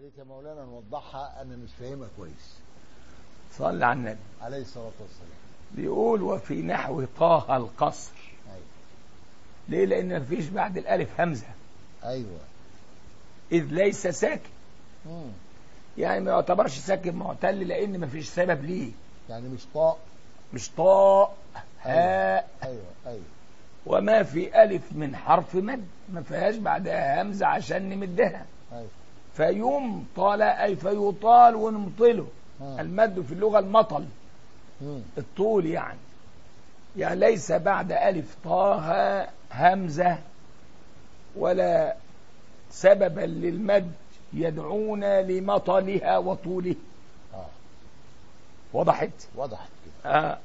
ريت يا مولانا نوضحها انا مش فاهمها كويس صلى على النبي عليه الصلاه والسلام بيقول وفي نحو طه القصر ايوه ليه لان مفيش بعد الالف همزه ايوه اذ ليس ساكن مم. يعني ما يعتبرش ساكن معتل لان مفيش سبب ليه يعني مش طاء مش طاء هاء ايوه ايوه وما في الف من حرف مد ما فيهاش بعدها همزه عشان نمدها ايوه فيمطل اي فيطال ونمطله آه. المد في اللغه المطل مم. الطول يعني يعني ليس بعد ألف طه همزة ولا سببا للمد يدعون لمطلها وطوله اه وضحت وضحت كده آه.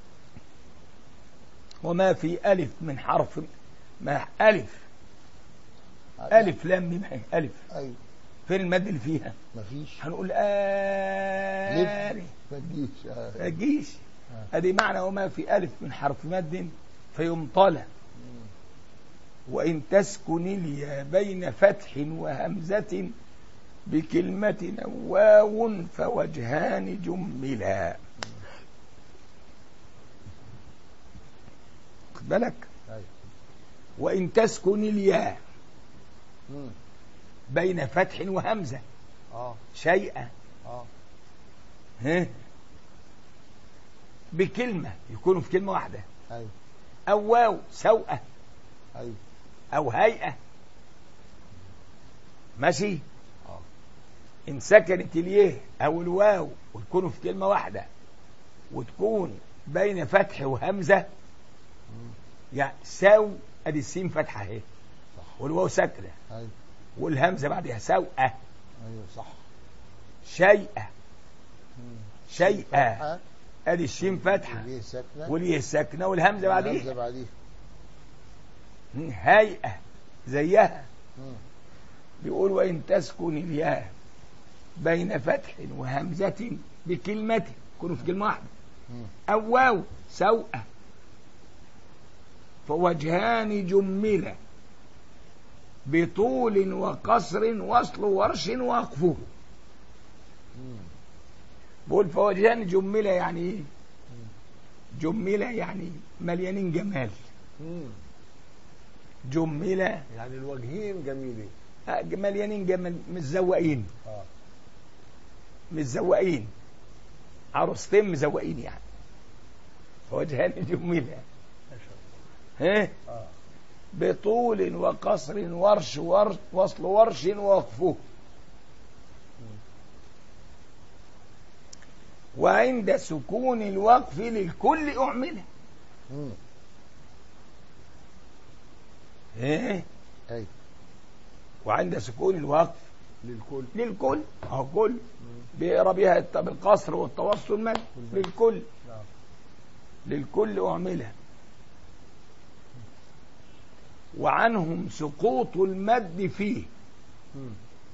وما في ألف من حرف ما ألف ألف لام ميم حي. ألف ايوه فين المد اللي فيها مفيش هنقول آري ما تجيش آه. ما تجيش آه. ادي معنى وما في الف من حرف مد فيمطلى مم. وان تسكن اليا بين فتح وهمزه بكلمه أو واو فوجهان جملا خد بالك ايوه وان تسكن الياء مم. بين فتح وهمزه اه شيئا اه ها بكلمه يكونوا في كلمه واحده ايوه او واو سوءه ايوه او هيئه ماشي اه ان سكنت اليه او الواو وتكونوا في كلمه واحده وتكون بين فتح وهمزه مم. يعني سو ادي السين فتحه اهي صح والواو ساكنه ايوه والهمزه بعدها سوءه ايوه صح شيئه مم. شيئه فتحة، ادي الشين فتحه وليه ساكنه واليه ساكنه والهمزه الهمزة بعديها بعديها هيئه زيها مم. بيقول وإن تسكن الياء بين فتح وهمزة بكلمة يكونوا في كلمة واحدة مم. أو واو سوءة فوجهان جملة بطول وقصر وصل ورش وقفه مم. بقول فوجهان جملة يعني ايه جملة يعني مليانين جمال مم. جملة يعني الوجهين جميلين آه، مليانين جمال متزوقين اه متزوقين عروستين مزوقين يعني وجهان جميلة ما شاء الله ها اه بطول وقصر ورش ورش وصل ورش ووقفه وعند سكون الوقف للكل أعمله مم. ايه ايوه وعند سكون الوقف للكل للكل اهو كل مم. بيقرا بيها الت- بالقصر والتوسط مد والمد. للكل نعم للكل أعملها وعنهم سقوط المد فيه مم.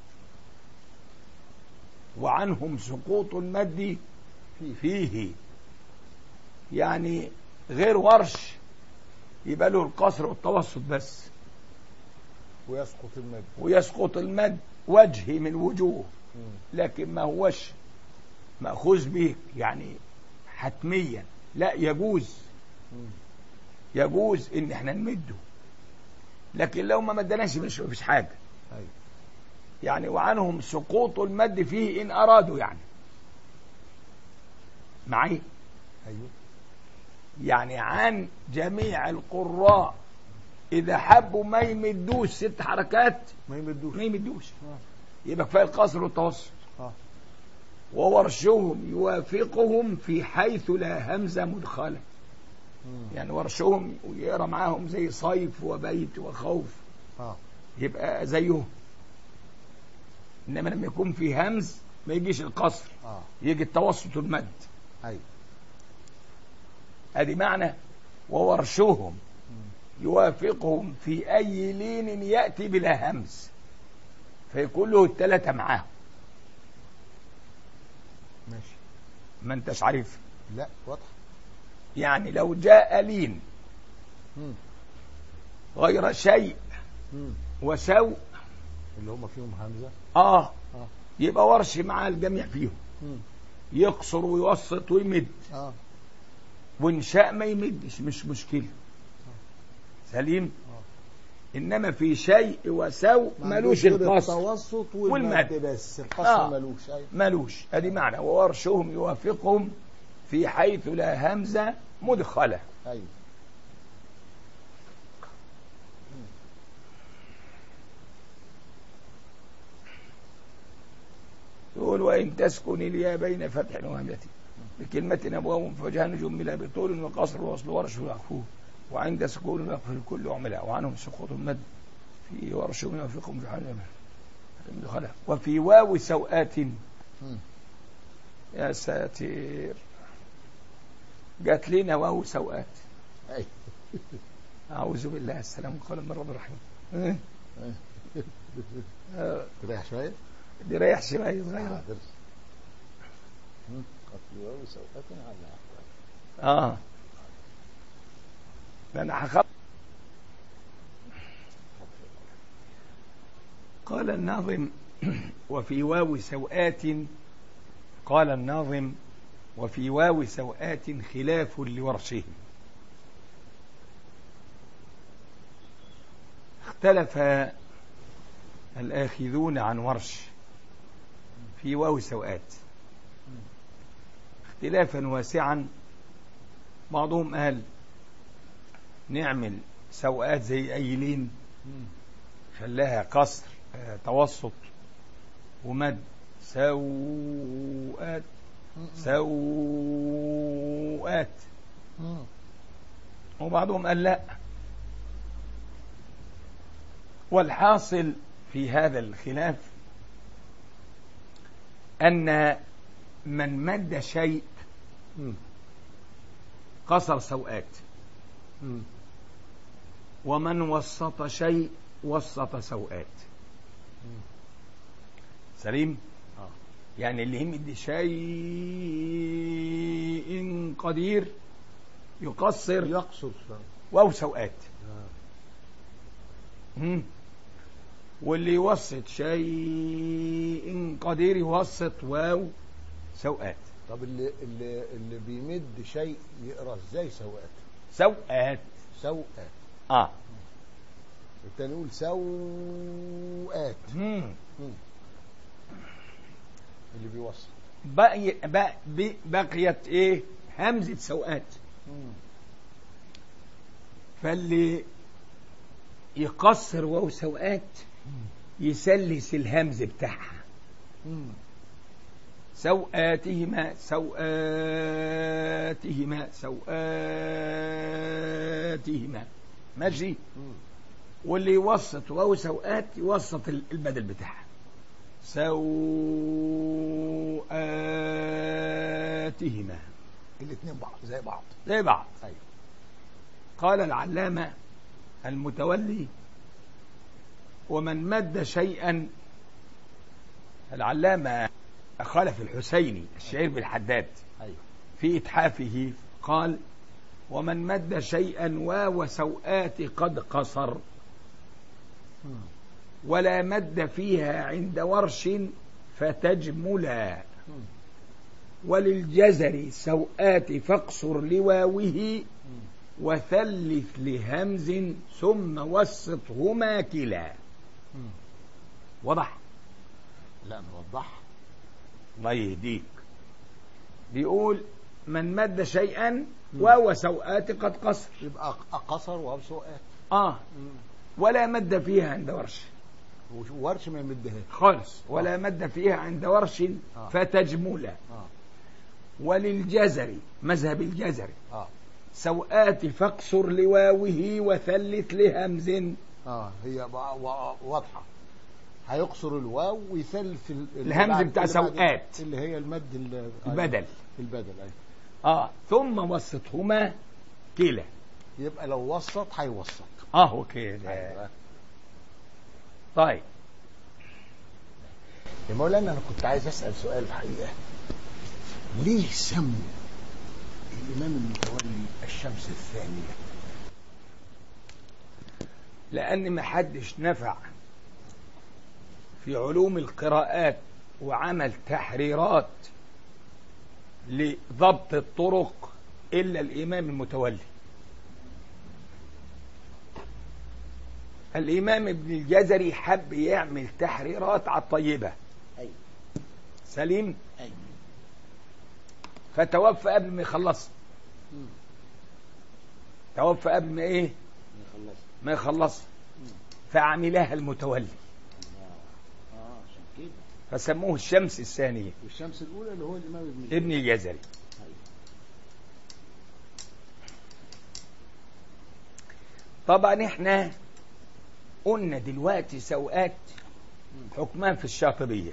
وعنهم سقوط المد فيه فيه يعني غير ورش يبقى له القصر والتوسط بس ويسقط المد ويسقط المد وجه من وجوه مم. لكن ما هوش مأخوذ به يعني حتميا لا يجوز مم. يجوز ان احنا نمده لكن لو ما مدناش مش مفيش حاجه ايوه يعني وعنهم سقوط المد فيه ان ارادوا يعني معي ايوه يعني عن جميع القراء اذا حبوا ما يمدوش ست حركات ما يمدوش ما يمدوش آه. يبقى كفايه القصر والتوسط اه وورشهم يوافقهم في حيث لا همزه مدخله مم. يعني ورشهم ويقرا معاهم زي صيف وبيت وخوف اه يبقى زيهم انما لما يكون في همز ما يجيش القصر اه يجي التوسط المد ايوه ادي معنى وورشهم مم. يوافقهم في اي لين ياتي بلا همز فيكون له الثلاثه معاه ماشي ما انتش عارف لا واضح يعني لو جاء لين مم. غير شيء مم. وسوء اللي هم فيهم همزه اه اه يبقى ورش مع الجميع فيهم مم. يقصر ويوسط ويمد اه وإن شاء ما يمدش مش مشكلة سليم إنما في شيء وسو ما ملوش عندوش غير القصر التوسط والمد. والمد بس القصر آه. ملوش ايوه ملوش ادي معنى وورشهم يوافقهم في حيث لا همزه مدخله ايوه يقول وان تسكن الياء بين فتح وهمزه بكلمة أبواب فوجهان جملة بطول وقصر ووصل ورش ويخفوه وعند سكون يخفي الكل عملا وعنهم سقوط المد في ورش يوافقهم في حال مدخله وفي واو سوءات مم. يا ساتر جات لنا واو سوءات ايوه أعوذ بالله السلام قال من رب الرحيم إيه؟ آه، تريح شويه دي رايح شوية صغيرة حاضر. مم. قتل واو سوءات على أحوال. اه ده انا هخ... قال الناظم وفي واو سوءات قال الناظم وفي واو سوءات خلاف لورشهم اختلف الآخذون عن ورش في واو سوءات اختلافا واسعا بعضهم قال نعمل سوءات زي أيلين مم. خلاها قصر آه، توسط ومد سوءات مم. سوءات مم. وبعضهم قال لا والحاصل في هذا الخلاف أن من مد شيء مم. قصر سوءات مم. ومن وسط شيء وسط سوءات مم. سليم آه. يعني اللي يمد شيء قدير يقصر يقصر شويه واو سوءات آه. مم. واللي يوسط شيء قدير يوسط واو سوءات طب اللي اللي اللي بيمد شيء يقرا ازاي سوءات سوءات سوءات اه التاني يقول سوءات مم. مم. اللي بيوصل بقي بق- بي- بقيت ايه همزة سوءات مم. فاللي يقصر واو سوءات يسلس الهمز بتاعها مم. سوآتهما سوآتهما سوآتهما ماشي مم. واللي يوسط واو سوآت يوسط ال- البدل بتاعها سوآتهما الاثنين بعض زي بعض زي بعض ايوه قال العلامة المتولي ومن مد شيئا العلامة خلف الحسيني الشعير بالحداد ايوه في إتحافه قال ومن مد شيئا واو سوآت قد قصر مم. ولا مد فيها عند ورش فتجملا مم. وللجزر سوآت فاقصر لواوه مم. وثلث لهمز ثم وسطهما كلا مم. وضح لا نوضحها الله يهديك بيقول من مد شيئا وهو سوآت قد قصر يبقى قصر وهو سوءات اه ولا مد فيها عند ورش ورش ما يمدهاش خالص ولا مد فيها عند ورش آه. فتجملا اه وللجزر مذهب الجزر اه سوآت فاقصر لواوه وثلث لهمز اه هي بقى وا- واضحه هيقصر الواو ويثلث ال- اللي الهمز بعد- بتاع اللي بعد- سوءات. اللي هي المد ال- البدل البدل ايوه اه ثم وسطهما كلا يبقى لو وسط هيوسط اه كده ايوه طيب يا مولانا انا كنت عايز اسال سؤال الحقيقه ليه سموا الامام المتولي الشمس الثانيه لأن ما حدش نفع في علوم القراءات وعمل تحريرات لضبط الطرق إلا الإمام المتولي الإمام ابن الجزري حب يعمل تحريرات على الطيبة أيوة سليم أيوة فتوفى قبل ما يخلص مم. توفى قبل ما إيه نخلص ما يخلص مم. فعملها المتولي الله اه عشان كده فسموه الشمس الثانية والشمس الأولى اللي هو الإمام ابن ابن الجزري أيوة. طبعا احنا قلنا دلوقتي سوءات حكمان في الشاطبية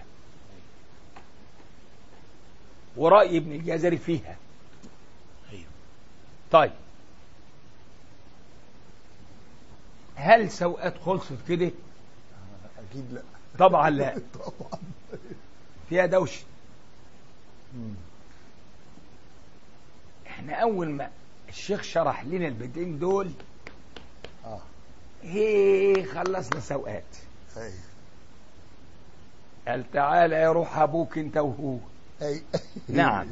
ورأي ابن الجزري فيها أيوة طيب هل سوءات خلصت كده أكيد لا طبعا لا طبعا فيها دوشة مم. احنا اول ما الشيخ شرح لنا البيتين دول اه هي خلصنا سوءات أيوة قال تعالى يا روح ابوك انت وهو أي نعم.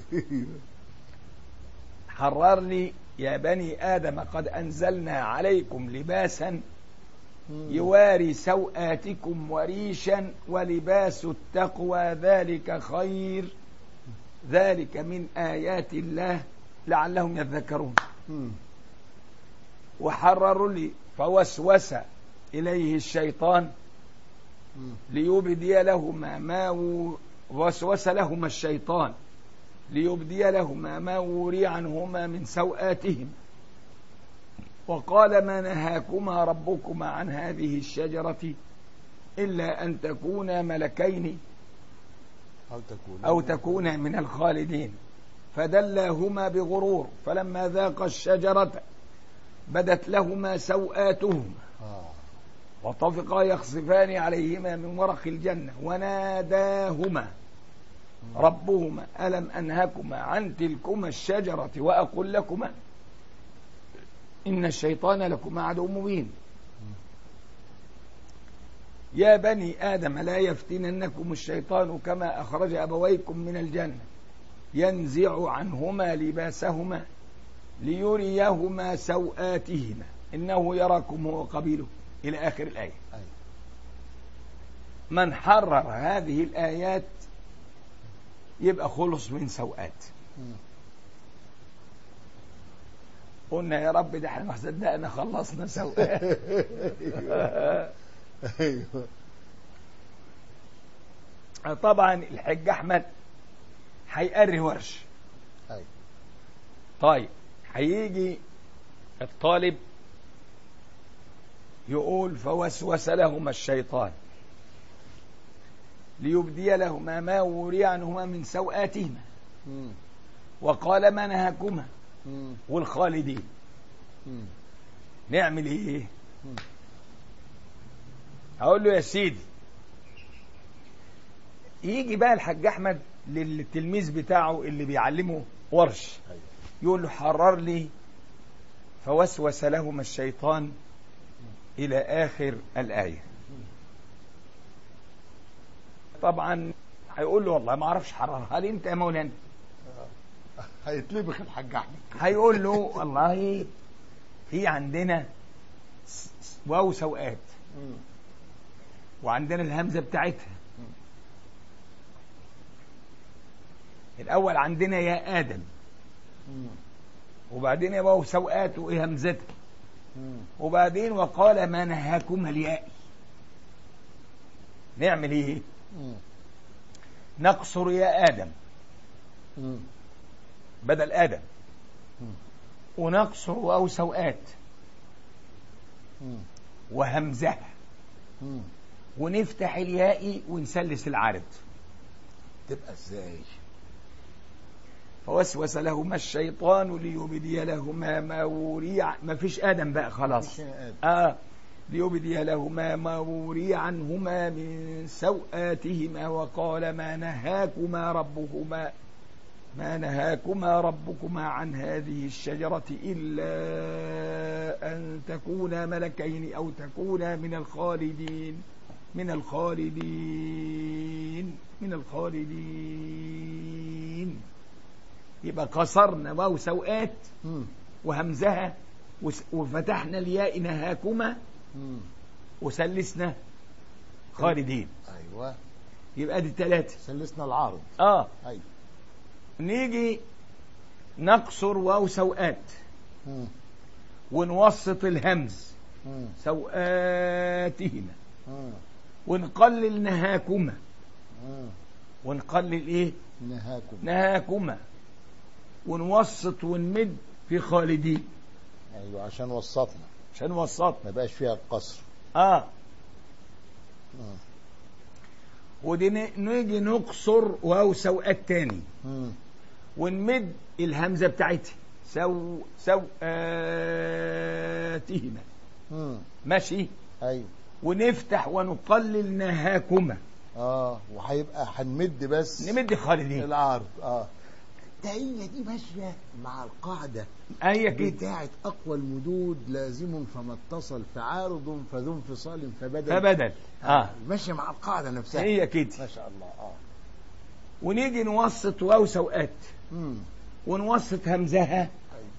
حررني يا بني آدم قد أنزلنا عليكم لباسا يواري سوآتكم وريشا ولباس التقوى ذلك خير ذلك من آيات الله لعلهم يذكرون مم. وحرروا لي فوسوس إليه الشيطان مم. ليبدي لهما ما و- وسوس لهما الشيطان ليبدي لهما ما وري عنهما من سوآتهم وقال ما نهاكما ربكما عن هذه الشجرة إلا أن تكونا ملكين أو تكون أو تكونا من الخالدين فدلاهما بغرور فلما ذاقا الشجرة بدت لهما سوآتهما آه وطفقا يخصفان عليهما من ورق الجنة وناداهما ربهما ألم أنهكما عن تلكما الشجرة وأقول لكما إن الشيطان لكما عدو مبين يا بني آدم لا يفتننكم الشيطان كما أخرج أبويكم من الجنة ينزع عنهما لباسهما ليريهما سوآتهما إنه يراكم هو قبيله إلى آخر الآية أيوة من حرر هذه الآيات يبقى خلص من سوءات مم. قلنا يا رب ده احنا ما صدقنا خلصنا سوءات أيوة طبعا الحاج أحمد هيقري ورش أيوة طيب هيجي الطالب يقول فوسوس لهما الشيطان ليبدي لهما ما وري عنهما من سوآتهما مم. وقال ما نهاكما مم. والخالدين مم. نعمل ايه مم. هقول له يا سيدي يجي بقى الحاج احمد للتلميذ بتاعه اللي بيعلمه ورش أيوة يقول له حرر لي فوسوس لهما الشيطان إلى آخر الآية طبعا هيقول له والله ما اعرفش حررها لي انت يا مولانا هيتلبخ الحاج أحمد هيقول له والله في عندنا س- س- واو سوءات مم. وعندنا الهمزة بتاعتها الأول عندنا يا آدم مم. وبعدين يا واو سوءات وإيه همزتها مم. وبعدين وقال ما نهاكما الياء نعمل ايه مم. نقصر يا آدم مم. بدل آدم مم. ونقصر واو سوءات مم. وهمزها مم. ونفتح الياء ونسلس العارض تبقى ازاي فوسوس لهما الشيطان ليبدي لهما ما وري ما فيش آدم بقى خلاص مفيش يا آدم. آه ليبدي لهما ما وري عنهما من سوآتهما وقال ما نهاكما ربكما ما نهاكما ربكما عن هذه الشجرة إلا أن تكونا ملكين أو تكونا من الخالدين من الخالدين من الخالدين يبقى كسرنا واو سوءات مم. وهمزها وس- وفتحنا الياء نهاكما مم. وسلسنا خالدين ايوه يبقى دي ثلاثة سلسنا العارض اه ايوه نيجي نقصر واو سوءات مم. ونوسط الهمز مم. سوءاتهما مم. ونقلل نهاكما مم. ونقلل ايه نهاكم نهاكما ونوسط ونمد في خالدين ايوه عشان وسطنا عشان وسطنا ما بقاش فيها قصر اه مم. ودي ن- نيجي نقصر واو سوءات تاني مم. ونمد الهمزه بتاعتها سو سوءاتهما مم. ماشي ايوه ونفتح ونقلل نهاكما اه وهيبقى هنمد بس نمد خالدين العرض اه ده هي دي ماشيه مع القاعده اي كده بتاعت اقوى المدود لازم فما اتصل فعارض فذو انفصال فبدل فبدل اه ماشيه مع القاعده نفسها هي كده ما شاء الله اه ونيجي نوسط واو سوءات مم. ونوسط همزها أيوة.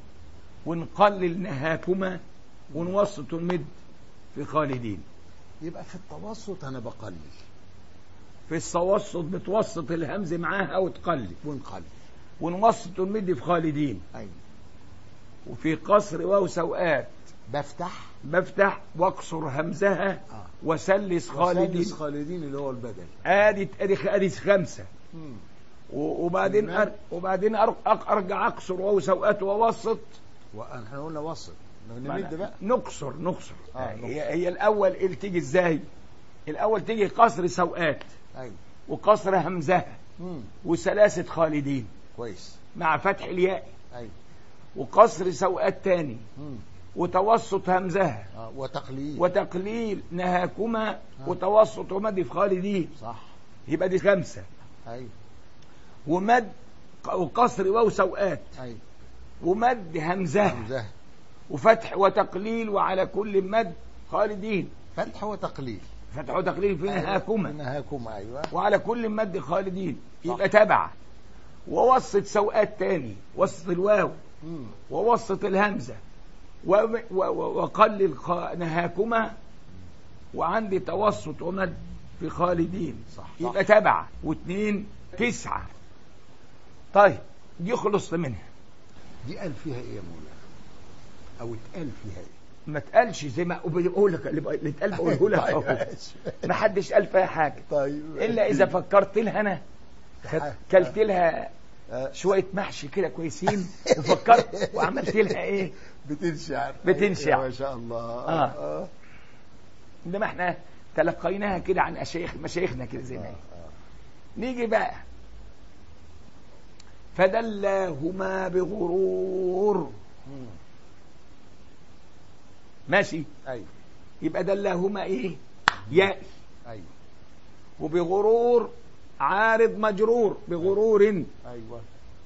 ونقلل نهاكما ونوسط المد في خالدين يبقى في التوسط انا بقلل في التوسط بتوسط الهمز معاها وتقلل ونقلل ونوسط المد في خالدين ايوه وفي قصر واو سوءات بفتح بفتح واقصر همزها اه وسلس خالدين خالدين خالدين اللي هو البدل ادي ادي ادي خمسه مم. و- وبعدين تمام. أر وبعدين أر- أق- ارجع اقصر واو سوءات واوسط واحنا قلنا وسط نمد بقى نقصر نقصر آه، هي, نقصر. هي الاول اللي تيجي ازاي الاول تيجي قصر سوءات ايوه وقصر همزها مم. وسلاسة خالدين كويس مع فتح الياء ايوه وقصر سوءات تاني مم. وتوسط همزها آه. وتقليل وتقليل نهاكما آه. وتوسط ومد في خالدين صح يبقى دي خمسة ايوه ومد وقصر واو سوءات ايوه ومد همزها همزه وفتح وتقليل وعلى كل مد خالدين فتح وتقليل فتح وتقليل في نهاكما نهاكما ايوه وعلى كل مد خالدين يبقى تبع ووسط سوءات تاني وسط الواو مم. ووسط الهمزة و- و- و- وقلل خ- نهاكما وعندي توسط ومد في خالدين صح، صح. يبقى تبع واثنين تسعة طيب دي خلصت منها دي قال فيها ايه يا مولانا او اتقال فيها ايه ما تقالش زي ما بقول لك اللي بق- اللي اتقال بقوله لك طيب، اهو ماشي. ما حدش قال فيها حاجة طيب الا اذا فكرت لها انا خد- كلت لها آه، شوية محشي كده كويسين وفكرت وعملت لها ايه بتنشع بتنشع. ما شاء الله آه. آه. انما احنا تلقيناها كده عن أشيخ مشايخنا كده زي ما هي آه. نيجي بقى فدلاهما بغرور مم. ماشي ايوه يبقى دلاهما ايه ياء ايوه وبغرور عارض مجرور بغرور ايوه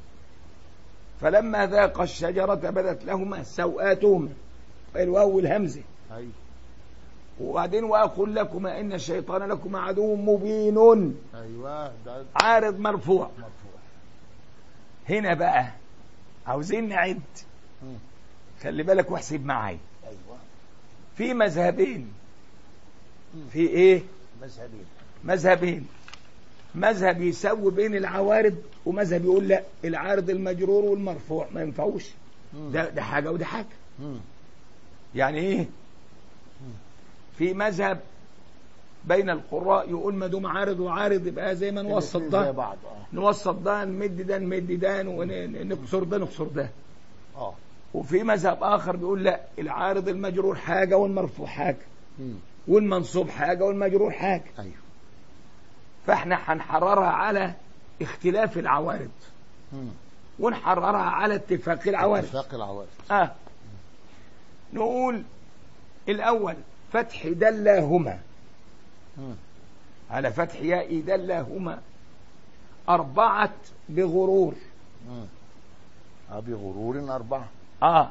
فلما ذاق الشجرة بدت لهما سوآتهما الواو والهمزة ايوه وبعدين وأقول لكما إن الشيطان لكما عدو مبين ايوه ده عارض مرفوع مرفوع هنا بقى عاوزين نعد مم. خلي بالك واحسب معايا ايوه في مذهبين مم. في ايه مذهبين مذهبين مذهب يسوي بين العوارض ومذهب يقول لا العارض المجرور والمرفوع ما ينفعوش مم. ده ده حاجه وده حاجه مم. يعني ايه في مذهب بين القراء يقول ما دام عارض وعارض يبقى زي ما نوسط الاتنين زي ده بعض اه نوسط ده نمد ده نمد ده ونقصر ده نقصر ده اه وفي مذهب اخر بيقول لا العارض المجرور حاجه والمرفوع حاجه مم. والمنصوب حاجه والمجرور حاجه ايوه فاحنا هنحررها على اختلاف العوارض مم. ونحررها على اتفاق العوارض اتفاق العوارض اه نقول الاول فتح دلاهما مم. على فتح ياء دلاهما أربعة بغرور مم. آه، بغرور أربعة آه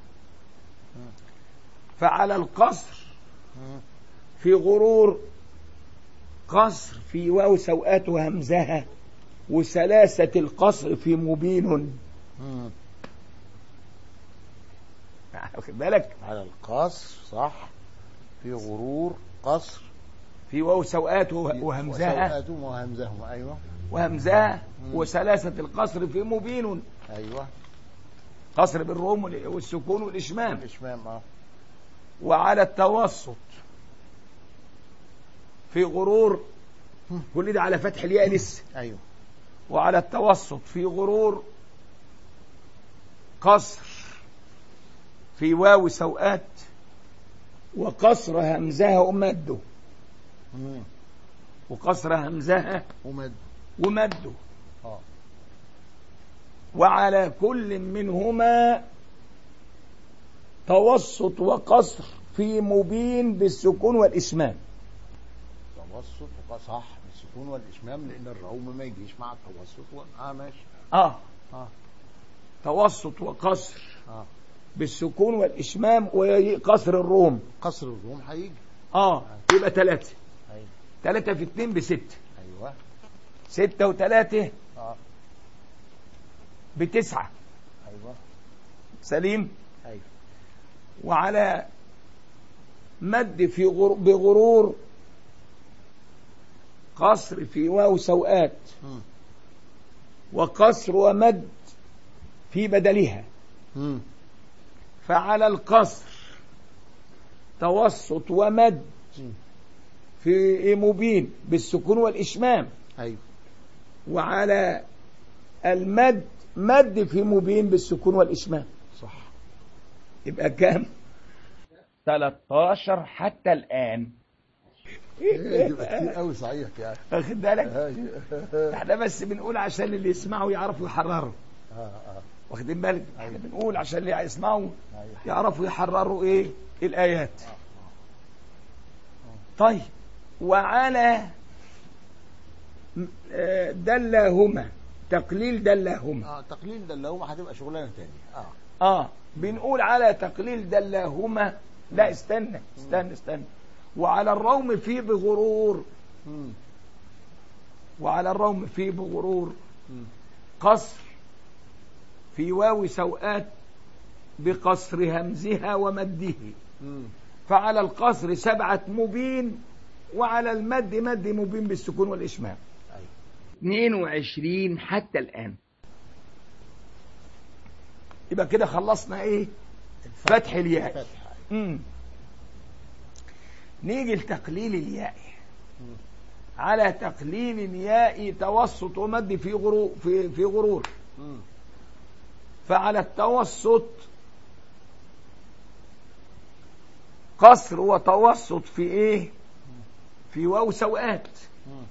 فعلى القصر مم. في غرور قصر في واو سوءات همزها وسلاسة القصر في مبين مم. واخد بالك على القصر صح في غرور قصر في واو سوءات وه- وهمزها وسوءاتهم وهمزهم ايوه وهمزها مم. وسلاسة القصر في مبين ايوه قصر بالروم وال- والسكون والإشمام الاشمام اه وعلى التوسط في غرور مم. كل ده على فتح الياء لسه ايوه وعلى التوسط في غرور قصر في واو سوءات وقصر همزها ومده مم. وقصر همزها ومد ومده اه وعلى كل منهما توسط وقصر في مبين بالسكون والإشمام توسط وق- صح بالسكون والاشمام لان الروم ما يجيش مع التوسط و... اه ماشي آه اه توسط وقصر اه بالسكون والإشمام وقصر الروم قصر الروم هيجي آه يبقى ثلاثة ايوه ثلاثة في اتنين بستة ايوه ستة وثلاثة اه بتسعة ايوه سليم ايوه وعلى مد في غر... بغرور قصر في واو سوءات مم. وقصر ومد في بدلها مم. فعلى القصر توسط ومد مم. في مبين بالسكون والإشمام ايوه وعلى المد مد في مبين بالسكون والإشمام صح يبقى كام 13 حتى الآن ايه يبقى كتير قوي صحيح يعني واخد بالك ايوه احنا بس بنقول عشان اللي يسمعوا يعرفوا يحرروا اه اه واخدين بالك احنا أيوة. بنقول عشان اللي يسمعوا ايوه يعرفوا يحرروا ايه الايات طيب وعلى م- آه، دلهما تقليل دلهما اه تقليل ده اللي هو هتبقى شغلانه تانية اه اه بنقول على تقليل دلهما لا استنى استنى استنى وعلى الروم فيه بغرور مم. وعلى الروم فيه بغرور مم. قصر في واو سوءات بقصر همزها ومده مم. فعلى القصر سبعة مبين وعلى المد مد مبين بالسكون والإشمام ايوه 22 حتى الآن يبقى كده خلصنا ايه فتح الياء فتح مم. نيجي لتقليل الياء مم. على تقليل الياء توسط ومد في غرور في في غرور مم. فعلى التوسط قصر وتوسط في ايه في واو سوءات مم.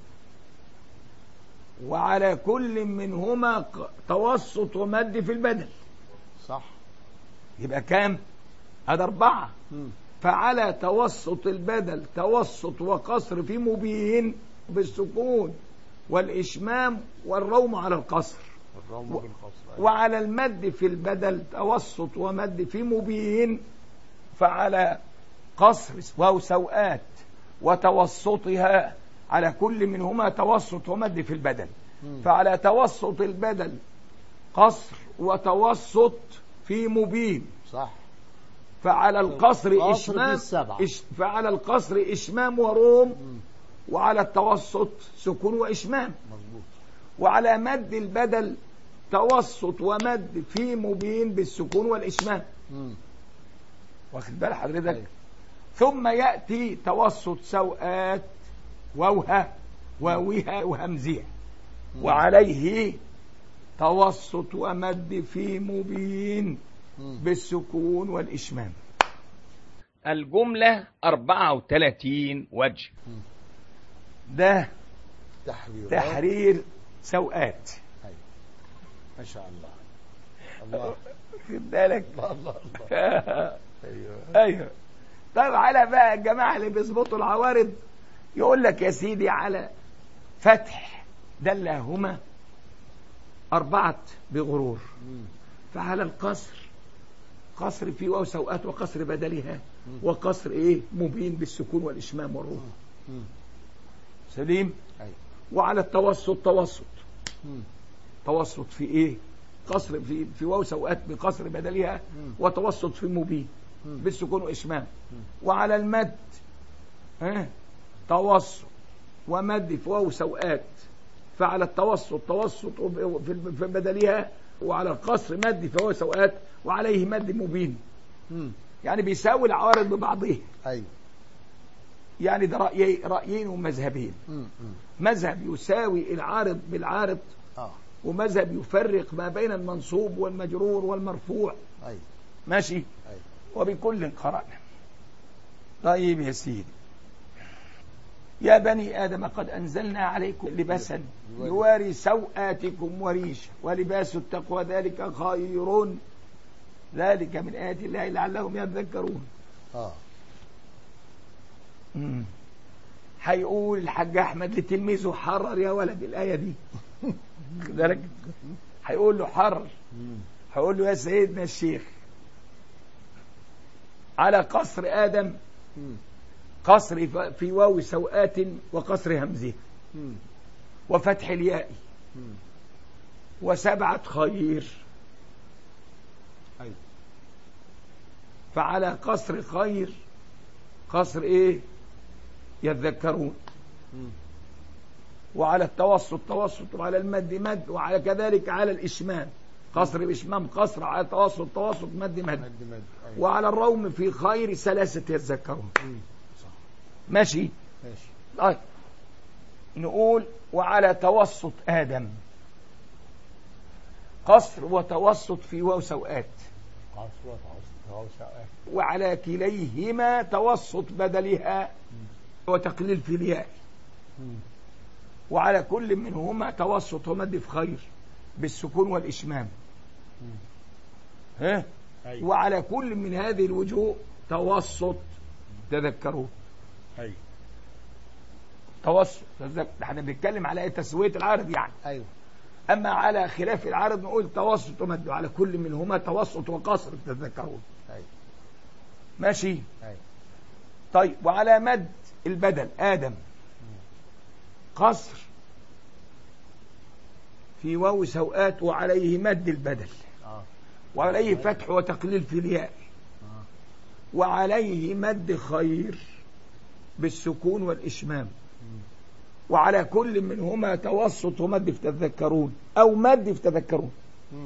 وعلى كل منهما ق- توسط ومد في البدل صح يبقى كام هذا أربعة مم. فعلى توسط البدل توسط وقصر في مبين بالسكون والإشمام والروم على القصر الروم و- بالقصر أيوة. وعلى المد في البدل توسط ومد في مبين فعلى قصر واو سوءات وتوسطها على كل منهما توسط ومد في البدل مم. فعلى توسط البدل قصر وتوسط في مبين صح فعلى القصر القصر إشمام بالسبعة. إش فعلى القصر إشمام وروم مم. وعلى التوسط سكون وإشمام مظبوط وعلى مد البدل توسط ومد في مبين بالسكون والإشمام مم. واخد بال حضرتك أيوة. ثم يأتي توسط سوءات ووها واوها وهمزها مم. وعليه توسط ومد في مبين مم. بالسكون والإشمام الجملة 34 وجه مم. ده تحرير تحرير سوءات أيوة. ما شاء الله الله خد بالك الله الله الله ايوه ايوه طيب على بقى الجماعه اللي بيظبطوا العوارض يقول لك يا سيدي على فتح دلهما أربعة بغرور مم. فعلى القصر قصر في واو سوءات وقصر بدلها مم. وقصر ايه مبين بالسكون والإشمام والروح مم. سليم أيوة. وعلى التوسط توسط مم. توسط في ايه قصر في في واو سوءات بقصر بدلها مم. وتوسط في مبين مم. بالسكون واشمام مم. وعلى المد ها توسط ومد في واو سوءات فعلى التوسط توسط وب- في في بدلها وعلى القصر مد في واو سوءات وعليه مد مبين مم. يعني بيساوي العوارض ببعضها أيوة. يعني ده رأيي رأيين ومذهبين مم. مم. مذهب يساوي العارض بالعارض آه ومذهب يفرق ما بين المنصوب والمجرور والمرفوع أيوة. ماشي أيوة. وبكل قرأنا طيب يا سيدي يا بني آدم قد أنزلنا عليكم لباسا يواري سوآتكم وريشا ولباس التقوى ذلك خير ذلك من آيات الله لعلهم يذكرون آه مم. هيقول الحاج أحمد لتلميذه حرر يا ولد الآية دي خد بالك هيقول له حرر مم. هقول له يا سيدنا الشيخ على قصر آدم مم. قصر ف- في واو سوآت وقصر همزه مم. وفتح الياء مم. وسبعة خير أيوة. فعلى قصر خير قصر ايه يذكرون مم. وعلى التوسط توسط وعلى المد مد وعلى كذلك على الإشمام قصر بإشمام قصر على التوسط توسط مد مد مد مد أيوة. وعلى الروم في خير ثلاثة يذكرون مم. صح ماشي ماشي طيب نقول وعلى توسط آدم قصر وتوسط في واو سوآت عصر وتعصر وعصر وعلى كليهما توسط بدلها وتقليل في الياء مم. وعلى كل منهما توسط ومد في خير بالسكون والإشمام مم. ها أيوة. وعلى كل من هذه الوجوه توسط تذكروا أيوة. توسط تذكر احنا بنتكلم على ايه تسويه العرض يعني أيوة. اما على خلاف العرض نقول توسط ومد على كل منهما توسط وقصر تذكرون أيوة. ماشي أيوة. طيب وعلى مد البدل آدم قصر في واو سوآت وعليه مد البدل آه. وعليه فتح وتقليل في الياء آه. وعليه مد خير بالسكون والإشمام مم. وعلى كل منهما توسط ومد في تذكرون أو مد في تذكرون مم.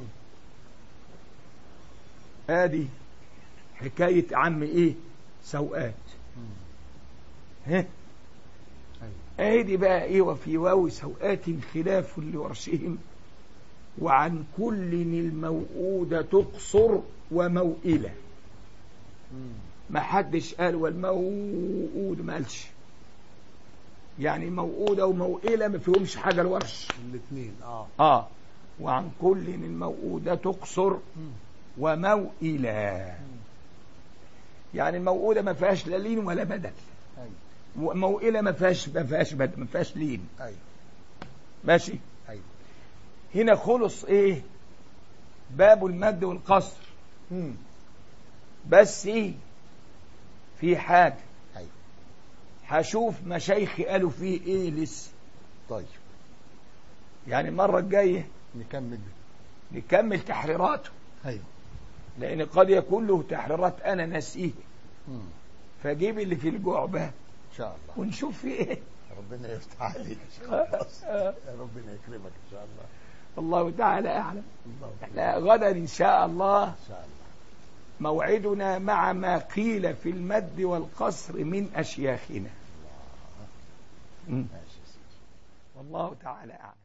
ادي حكاية عم ايه سوءات مم. ها أيوة. ادي بقى ايه وفي واو سوءات خلاف لورشهم وعن كل الموؤودة تقصر وموئلة مم. ما حدش قال والموؤود ما قالش يعني موؤودة وموئلة ما فيهمش حاجة الورش الاثنين اه اه وعن كل الموؤودة تقصر مم. وموئلة يعني الموؤودة ما فيهاش لا لين ولا بدل ايوه وموئلة ما فيهاش ما فيهاش بدل ما فيهاش لين ايوه ماشي ايوه هنا خلص ايه باب المد والقصر مم. بس ايه في حاجة ايوه هشوف مشايخي قالوا فيه ايه لسه طيب يعني المرة الجاية نكمل نكمل تحريراته ايوه لان قد يكون له تحريرات انا ناسيه مم. فجيب اللي في الجعبة ان شاء الله ونشوف فيه ايه ربنا يفتح عليك ان شاء الله ربنا يكرمك ان شاء الله الله تعالى اعلم الله احنا غدا ان شاء الله ان شاء الله موعدنا مع ما قيل في المد والقصر من اشياخنا الله مم. ماشي يا سيدي والله تعالى اعلم